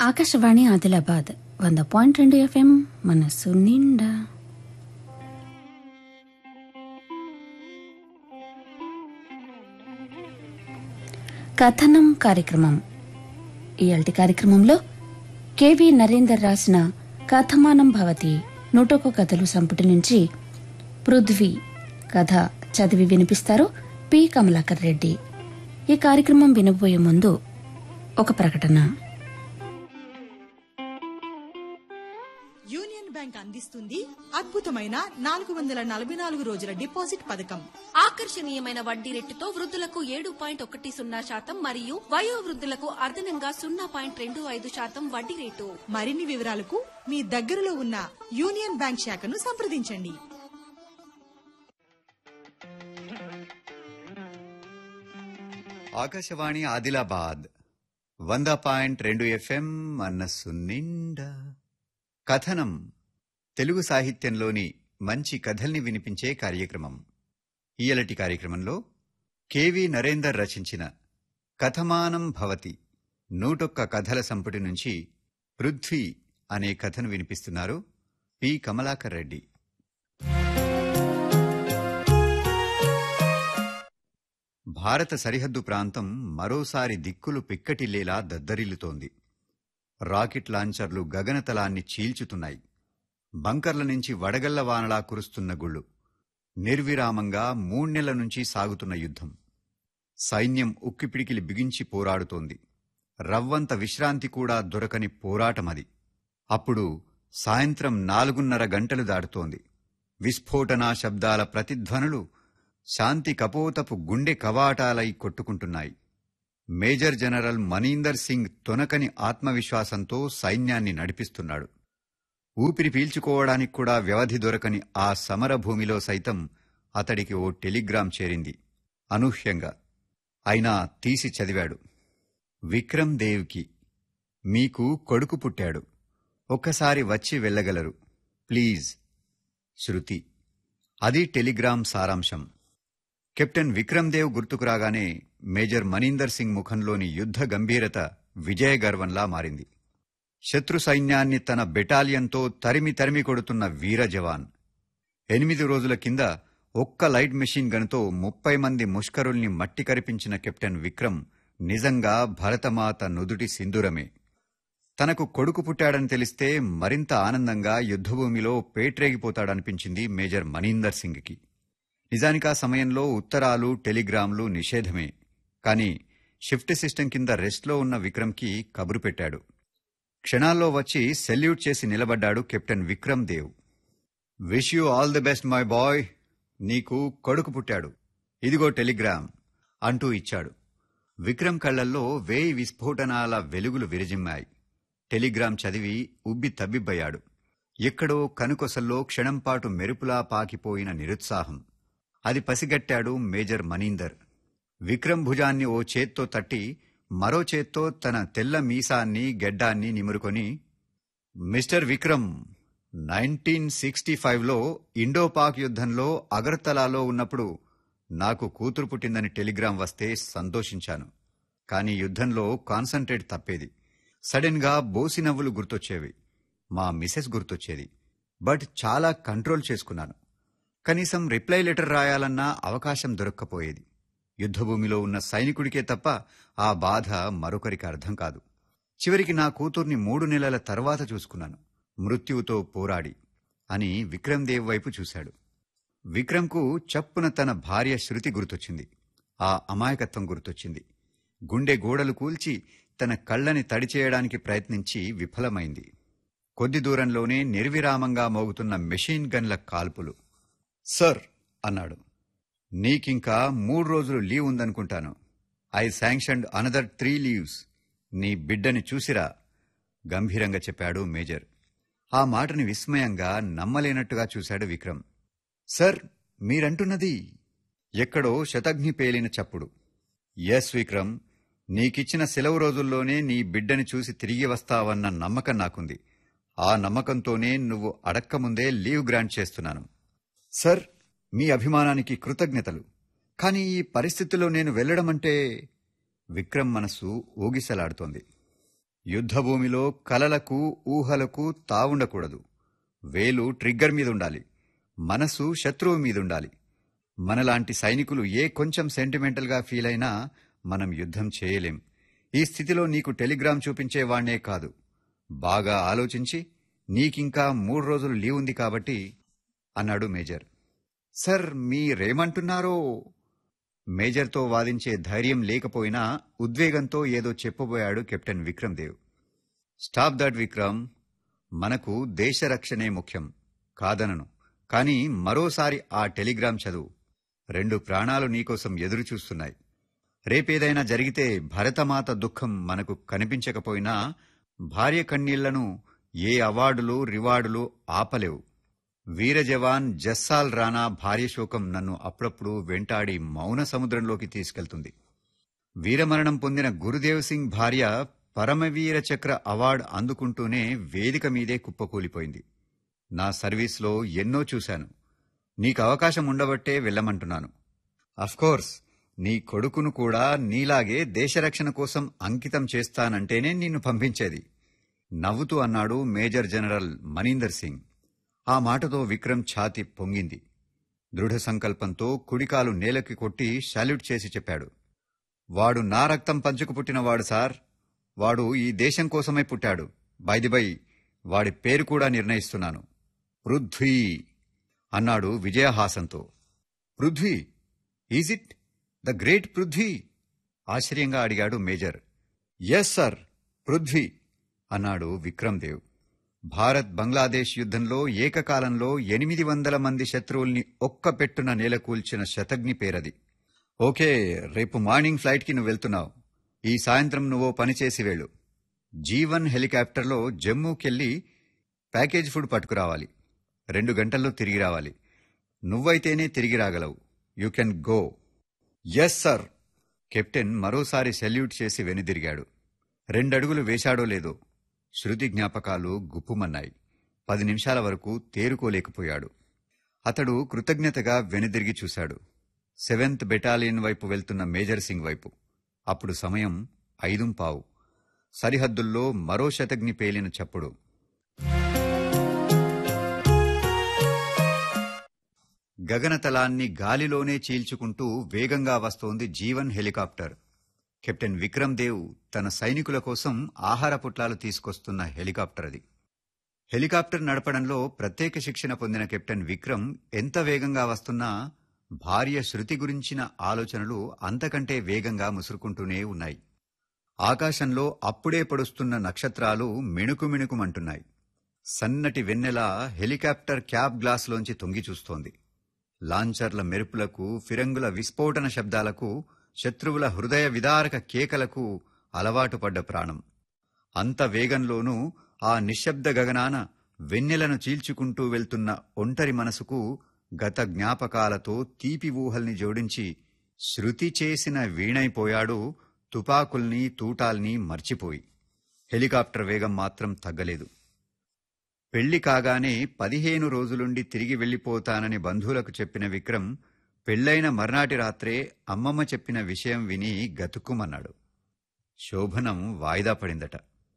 ఆకాశవాణి ఆదిలాబాద్ వంద పాయింట్ రెండు ఎఫ్ఎం మనస్సు నిండా కథనం కార్యక్రమం ఇయాల్టి కార్యక్రమంలో కెవి నరేందర్ రాసిన కథమానం భవతి నూటొక కథలు సంపుటి నుంచి పృథ్వీ కథ చదివి వినిపిస్తారు పి కమలాకర్ రెడ్డి ఈ కార్యక్రమం వినబోయే ముందు ఒక ప్రకటన యూనియన్ బ్యాంక్ అందిస్తుంది అద్భుతమైన నాలుగు వందల నలభై నాలుగు రోజుల డిపాజిట్ పథకం ఆకర్షణీయమైన వడ్డీ రేటుతో వృద్ధులకు ఏడు పాయింట్ ఒకటి సున్నా శాతం మరియు వయో వృద్ధులకు అదనంగా సున్నా పాయింట్ రెండు ఐదు శాతం వడ్డీ రేటు మరిన్ని వివరాలకు మీ దగ్గరలో ఉన్న యూనియన్ బ్యాంక్ శాఖను సంప్రదించండి ఆకాశవాణి ఆదిలాబాద్ వంద పాయింట్ రెండు ఎఫ్ఎం మనస్సు నిండా కథనం తెలుగు సాహిత్యంలోని మంచి కథల్ని వినిపించే కార్యక్రమం ఈయలటి కార్యక్రమంలో కెవి నరేందర్ రచించిన కథమానం భవతి నూటొక్క కథల సంపుటి నుంచి పృథ్వీ అనే కథను వినిపిస్తున్నారు పి కమలాకర్ రెడ్డి భారత సరిహద్దు ప్రాంతం మరోసారి దిక్కులు పిక్కటిల్లేలా దద్దరిల్లుతోంది రాకెట్ లాంచర్లు గగనతలాన్ని చీల్చుతున్నాయి బంకర్ల నుంచి వడగళ్ల వానలా కురుస్తున్న గుళ్ళు నిర్విరామంగా మూణ్నెల నుంచి సాగుతున్న యుద్ధం సైన్యం ఉక్కిపిడికిలి బిగించి పోరాడుతోంది రవ్వంత విశ్రాంతి కూడా దొరకని పోరాటమది అప్పుడు సాయంత్రం నాలుగున్నర గంటలు దాటుతోంది విస్ఫోటనా శబ్దాల ప్రతిధ్వనులు శాంతి కపోతపు గుండె కవాటాలై కొట్టుకుంటున్నాయి మేజర్ జనరల్ మనీందర్ సింగ్ తొనకని ఆత్మవిశ్వాసంతో సైన్యాన్ని నడిపిస్తున్నాడు ఊపిరి పీల్చుకోవడానికి కూడా వ్యవధి దొరకని ఆ సమరభూమిలో సైతం అతడికి ఓ టెలిగ్రాం చేరింది అనూహ్యంగా అయినా తీసి చదివాడు విక్రమ్ దేవ్కి మీకు కొడుకు పుట్టాడు ఒక్కసారి వచ్చి వెళ్ళగలరు ప్లీజ్ శృతి అది టెలిగ్రామ్ సారాంశం కెప్టెన్ విక్రమ్ దేవ్ గుర్తుకు రాగానే మేజర్ మనీందర్ సింగ్ ముఖంలోని యుద్ధ గంభీరత విజయ గర్వంలా మారింది శత్రు సైన్యాన్ని తన బెటాలియన్తో తరిమి తరిమి కొడుతున్న వీర జవాన్ ఎనిమిది రోజుల కింద ఒక్క లైట్ మెషిన్ గన్తో ముప్పై మంది ముష్కరుల్ని మట్టి కరిపించిన కెప్టెన్ విక్రమ్ నిజంగా భరతమాత నుదుటి సింధురమే తనకు కొడుకు పుట్టాడని తెలిస్తే మరింత ఆనందంగా యుద్ధభూమిలో పేట్రేగిపోతాడనిపించింది మేజర్ మనీందర్ సింగ్కి నిజానికి ఆ సమయంలో ఉత్తరాలు టెలిగ్రామ్లు నిషేధమే కాని షిఫ్ట్ సిస్టమ్ కింద రెస్ట్లో ఉన్న విక్రమ్కి కబురు పెట్టాడు క్షణాల్లో వచ్చి సెల్యూట్ చేసి నిలబడ్డాడు captain Vikram Dev wish you all the best my boy నీకు కొడుకు పుట్టాడు ఇదిగో టెలిగ్రామ్ అంటూ ఇచ్చాడు విక్రమ్ కళ్లల్లో వేయి విస్ఫోటనాల వెలుగులు విరజిమ్మాయి టెలిగ్రామ్ చదివి ఉబ్బి తబ్బిబ్బయ్యాడు ఎక్కడో కనుకొసల్లో క్షణంపాటు మెరుపులా పాకిపోయిన నిరుత్సాహం అది పసిగట్టాడు మేజర్ మనీందర్ విక్రమ్ భుజాన్ని ఓ చేత్తో తట్టి మరో చేత్తో తన తెల్ల మీసాన్ని గెడ్డాన్ని నిమురుకొని మిస్టర్ విక్రమ్ నైన్టీన్ సిక్స్టీ ఫైవ్లో ఇండో పాక్ యుద్ధంలో అగర్తలాలో ఉన్నప్పుడు నాకు కూతురు పుట్టిందని టెలిగ్రాం వస్తే సంతోషించాను కానీ యుద్ధంలో కాన్సంట్రేట్ తప్పేది సడన్గా బోసి నవ్వులు గుర్తొచ్చేవి మా మిసెస్ గుర్తొచ్చేది బట్ చాలా కంట్రోల్ చేసుకున్నాను కనీసం రిప్లై లెటర్ రాయాలన్నా అవకాశం దొరక్కపోయేది యుద్ధభూమిలో ఉన్న సైనికుడికే తప్ప ఆ బాధ మరొకరికి అర్థం కాదు చివరికి నా కూతుర్ని మూడు నెలల తర్వాత చూసుకున్నాను మృత్యువుతో పోరాడి అని విక్రమ్ దేవ్ వైపు చూశాడు విక్రమ్కు చప్పున తన భార్య శృతి గుర్తొచ్చింది ఆ అమాయకత్వం గుర్తొచ్చింది గుండె గోడలు కూల్చి తన కళ్ళని తడిచేయడానికి ప్రయత్నించి విఫలమైంది కొద్ది దూరంలోనే నిర్విరామంగా మోగుతున్న మెషిన్ గన్ల కాల్పులు సర్ అన్నాడు నీకింకా మూడు రోజులు లీవ్ ఉందనుకుంటాను I sanctioned another three leaves నీ బిడ్డని చూసిరా గంభీరంగా చెప్పాడు మేజర్ ఆ మాటని విస్మయంగా నమ్మలేనట్టుగా చూశాడు విక్రమ్ సర్ మీరంటున్నది ఎక్కడో శతఘ్ని పేలిన చప్పుడు ఎస్ విక్రమ్ నీకిచ్చిన సెలవు రోజుల్లోనే నీ బిడ్డని చూసి తిరిగి వస్తావన్న నమ్మకం నాకుంది ఆ నమ్మకంతోనే నువ్వు అడక్కముందే లీవ్ గ్రాంట్ చేస్తున్నాను సర్ మీ అభిమానానికి కృతజ్ఞతలు కానీ ఈ పరిస్థితిలో నేను వెళ్లడమంటే విక్రమ్ మనసు ఊగిసలాడుతోంది యుద్ధభూమిలో కలలకు ఊహలకు తావుండకూడదు వేలు ట్రిగ్గర్ మీద ఉండాలి మనసు శత్రువు మీదుండాలి మనలాంటి సైనికులు ఏ కొంచెం సెంటిమెంటల్గా ఫీల్ అయినా మనం యుద్ధం చేయలేం ఈ స్థితిలో నీకు టెలిగ్రామ్ చూపించేవాణ్ణే కాదు బాగా ఆలోచించి నీకింకా మూడు రోజులు లీవ్ ఉంది కాబట్టి అన్నాడు మేజర్ సర్ మీరేమంటున్నారో మేజర్తో వాదించే ధైర్యం లేకపోయినా ఉద్వేగంతో ఏదో చెప్పబోయాడు captain Vikram Dev stop that Vikram మనకు దేశ రక్షణే ముఖ్యం కాదనను కానీ మరోసారి ఆ టెలిగ్రామ్ చదువు రెండు ప్రాణాలు నీకోసం ఎదురు చూస్తున్నాయి రేపేదైనా జరిగితే భరతమాత దుఃఖం మనకు కనిపించకపోయినా భార్య కన్నీళ్లను ఏ అవార్డులు రివార్డులు ఆపలేవు వీర జవాన్ జస్సాల్ రాణా భార్య శోకం నన్ను అప్పుడప్పుడు వెంటాడి మౌన సముద్రంలోకి తీసుకెళ్తుంది వీరమరణం పొందిన గురుదేవ్ సింగ్ భార్య పరమవీర చక్ర అవార్డు అందుకుంటూనే వేదిక మీదే కుప్పకూలిపోయింది నా సర్వీస్లో ఎన్నో చూశాను నీకు అవకాశం ఉండబట్టే వెళ్ళమంటున్నాను అఫ్కోర్స్ నీ కొడుకును కూడా నీలాగే దేశరక్షణ కోసం అంకితం చేస్తానంటేనే నిన్ను పంపించేది నవ్వుతూ అన్నాడు మేజర్ జనరల్ మనీందర్ సింగ్ ఆ మాటతో విక్రమ్ ఛాతి పొంగింది దృఢ సంకల్పంతో కుడికాలు నేలకి కొట్టి సాల్యూట్ చేసి చెప్పాడు వాడు నా రక్తం పంచుకు పుట్టినవాడు సార్ వాడు ఈ దేశం కోసమే పుట్టాడు బైదిబై వాడి పేరు కూడా నిర్ణయిస్తున్నాను పృథ్వీ అన్నాడు విజయహాసంతో Prithvi is it the great Prithvi ఆశ్చర్యంగా అడిగాడు మేజర్ ఎస్ సర్ పృథ్వీ అన్నాడు విక్రమ్ దేవ్ భారత్ బంగ్లాదేశ్ యుద్ధంలో ఏకకాలంలో ఎనిమిది వందల మంది శత్రువుల్ని ఒక్క పెట్టున నేలకూల్చిన శతగ్ని పేరది ఓకే రేపు మార్నింగ్ ఫ్లైట్కి నువ్వు వెళ్తున్నావు ఈ సాయంత్రం నువ్వు పనిచేసి వెళ్ళు జీవన్ హెలికాప్టర్లో జమ్మూకెళ్ళి ప్యాకేజ్ ఫుడ్ పట్టుకురావాలి రెండు గంటల్లో తిరిగి రావాలి నువ్వైతేనే తిరిగి రాగలవు you can go yes sir captain మరోసారి సెల్యూట్ చేసి వెనుదిరిగాడు రెండడుగులు వేశాడో లేదో శృతి జ్ఞాపకాలు గుప్పుమన్నాయి పది నిమిషాల వరకు తేరుకోలేకపోయాడు అతడు కృతజ్ఞతగా వెనుదిరిగి చూశాడు సెవెంత్ బెటాలియన్ వైపు వెళ్తున్న మేజర్ సింగ్ వైపు అప్పుడు సమయం ఐదుం పావు సరిహద్దుల్లో మరో శతగ్ని పేలిన చప్పుడు గగనతలాన్ని గాలిలోనే చీల్చుకుంటూ వేగంగా వస్తోంది జీవన్ హెలికాప్టర్ కెప్టెన్ విక్రమ్ దేవ్ తన సైనికుల కోసం ఆహార పుట్లాలు తీసుకొస్తున్న హెలికాప్టర్ అది హెలికాప్టర్ నడపడంలో ప్రత్యేక శిక్షణ పొందిన కెప్టెన్ విక్రమ్ ఎంత వేగంగా వస్తున్నా భార్య శృతి గురించిన ఆలోచనలు అంతకంటే వేగంగా ముసురుకుంటూనే ఉన్నాయి ఆకాశంలో అప్పుడే పడుస్తున్న నక్షత్రాలు మిణుకు మిణుకుమంటున్నాయి సన్నటి వెన్నెల హెలికాప్టర్ క్యాబ్ గ్లాస్లోంచి తొంగి చూస్తోంది లాంచర్ల మెరుపులకు ఫిరంగుల విస్ఫోటన శబ్దాలకు శత్రువుల హృదయ విదారక కేకలకు అలవాటు పడ్డ ప్రాణం అంత వేగంలోనూ ఆ నిశ్శబ్ద గగనాన వెన్నెలను చీల్చుకుంటూ వెళ్తున్న ఒంటరి మనసుకు గత జ్ఞాపకాలతో తీపి ఊహల్ని జోడించి శృతి చేసిన వీణైపోయాడు తుపాకుల్ని తూటాల్ని మర్చిపోయి హెలికాప్టర్ వేగం మాత్రం తగ్గలేదు పెళ్లి కాగానే పదిహేను రోజులుండి తిరిగి వెళ్లిపోతానని బంధువులకు చెప్పిన విక్రమ్ పెళ్లైన మర్నాటి రాత్రే అమ్మమ్మ చెప్పిన విషయం విని గతుక్కుమన్నాడు శోభనం వాయిదా పడిందట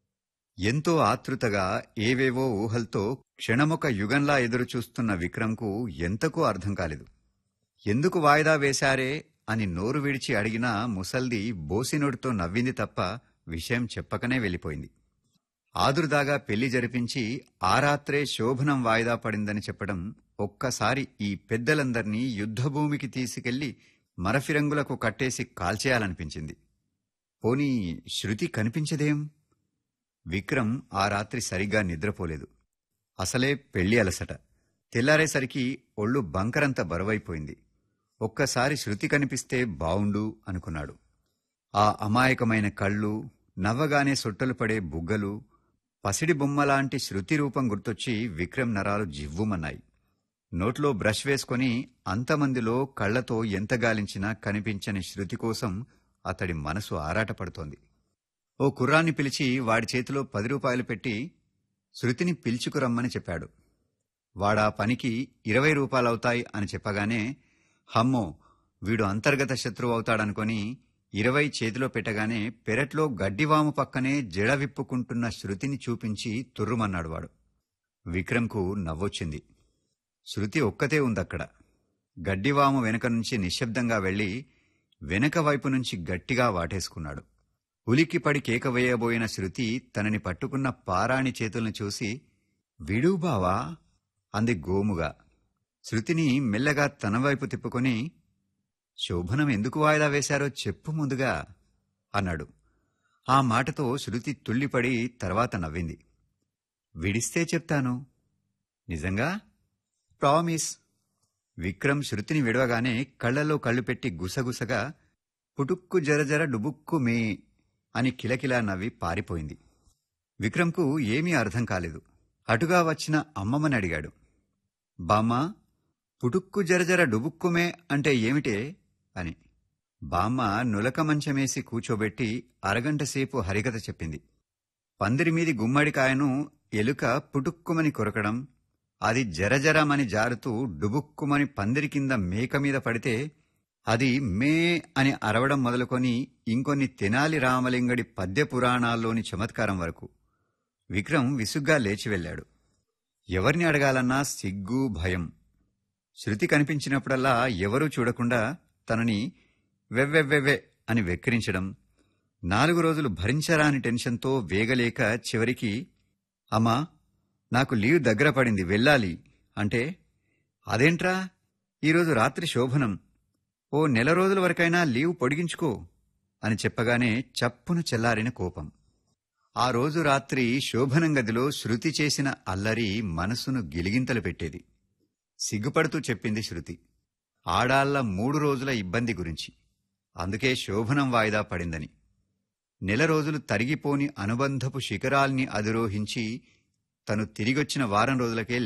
ఎంతో ఆతృతగా ఏవేవో ఊహల్తో క్షణమొక యుగంలా ఎదురుచూస్తున్న విక్రమ్కు ఎంతకూ అర్థం కాలేదు ఎందుకు వాయిదా వేశారే అని నోరు విడిచి అడిగినా ముసల్ది బోసినోడితో నవ్వింది తప్ప విషయం చెప్పకనే వెళ్ళిపోయింది ఆదురుదాగా పెళ్లి జరిపించి ఆ రాత్రే శోభనం వాయిదా పడిందని చెప్పడం ఒక్కసారి ఈ పెద్దలందర్నీ యుద్ధభూమికి తీసుకెళ్లి మరఫిరంగులకు కట్టేసి కాల్చేయాలనిపించింది పోనీ శృతి కనిపించదేం విక్రమ్ ఆ రాత్రి సరిగ్గా నిద్రపోలేదు అసలే పెళ్లి అలసట తెల్లారేసరికి ఒళ్ళు బంకరంత బరువైపోయింది ఒక్కసారి శృతి కనిపిస్తే బావుండు అనుకున్నాడు ఆ అమాయకమైన కళ్ళు నవ్వగానే సొట్టలు పడే బుగ్గలు పసిడి బొమ్మలాంటి శృతి రూపం గుర్తొచ్చి విక్రమ్ నరాలు జివ్వుమన్నాయి నోట్లో బ్రష్ వేసుకొని అంతమందిలో కళ్లతో ఎంత గాలించినా కనిపించని శృతి కోసం అతడి మనసు ఆరాటపడుతోంది ఓ కుర్రాన్ని పిలిచి వాడి చేతిలో పది రూపాయలు పెట్టి శృతిని పిలుచుకురమ్మని చెప్పాడు వాడా పనికి ఇరవై రూపాయలవుతాయి అని చెప్పగానే హమ్మో వీడు అంతర్గత శత్రువు అవుతాడనుకొని ఇరవై చేతిలో పెట్టగానే పెరట్లో గడ్డివాము పక్కనే జడ విప్పుకుంటున్న శృతిని చూపించి తుర్రుమన్నాడు వాడు విక్రమ్కు నవ్వొచ్చింది శృతి ఒక్కతే ఉందక్కడ గడ్డివాము వెనక నుంచి నిశ్శబ్దంగా వెళ్లి వెనక వైపు నుంచి గట్టిగా వాటేసుకున్నాడు ఉలిక్కిపడి కేక వేయబోయిన శృతి తనని పట్టుకున్న పారాణి చేతుల్ని చూసి విడు బావా అంది గోముగా శృతిని మెల్లగా తన వైపు తిప్పుకొని శోభనం ఎందుకు వాయిదా వేశారో చెప్పు ముందుగా అన్నాడు ఆ మాటతో శృతి తుళ్ళిపడి తర్వాత నవ్వింది విడిస్తే చెప్తాను నిజంగా ప్రామిస్ విక్రమ్ శృతిని విడవగానే కళ్ళలో కళ్ళు పెట్టి గుసగుసగా పుటుక్కు జరజర డుబుక్కు మే అని కిలకిలా నవ్వి పారిపోయింది విక్రమ్కు ఏమీ అర్థం కాలేదు అటుగా వచ్చిన అమ్మమ్మని అడిగాడు బామ్మ పుటుక్కు జరజర డుబుక్కుమే అంటే ఏమిటే అని బామ్మ నులక మంచమేసి కూచోబెట్టి అరగంటసేపు హరికథ చెప్పింది పందిరి మీది గుమ్మడికాయను ఎలుక పుటుక్కుమని కొరకడం అది జరజరమని జారుతూ డుబుక్కుమని పందిరి కింద మేక మీద పడితే అది మే అని అరవడం మొదలుకొని ఇంకొన్ని తెనాలి రామలింగడి పద్య పురాణాల్లోని చమత్కారం వరకు విక్రమ్ విసుగ్గా లేచి వెళ్ళాడు ఎవరిని అడగాలన్నా సిగ్గు భయం శృతి కనిపించినప్పుడల్లా ఎవరూ చూడకుండా తనని వెవ్వెవ్వెవ్వె అని వెక్కిరించడం నాలుగు రోజులు భరించరాని టెన్షన్తో వేగలేక చివరికి అమ్మా నాకు లీవ్ దగ్గర పడింది వెళ్ళాలి అంటే అదేంట్రా ఈరోజు రాత్రి శోభనం ఓ నెల రోజుల వరకైనా లీవ్ పొడిగించుకో అని చెప్పగానే చప్పున చెల్లారిన కోపం ఆ రోజు రాత్రి శోభనం గదిలో శృతి చేసిన అల్లరి మనసును గిలిగింతలు పెట్టేది సిగ్గుపడుతూ చెప్పింది శృతి ఆడాళ్ల మూడు రోజుల ఇబ్బంది గురించి అందుకే శోభనం వాయిదా పడిందని నెల రోజులు తరిగిపోని అనుబంధపు శిఖరాల్ని అధిరోహించి తను తిరిగొచ్చిన వారం రోజులకే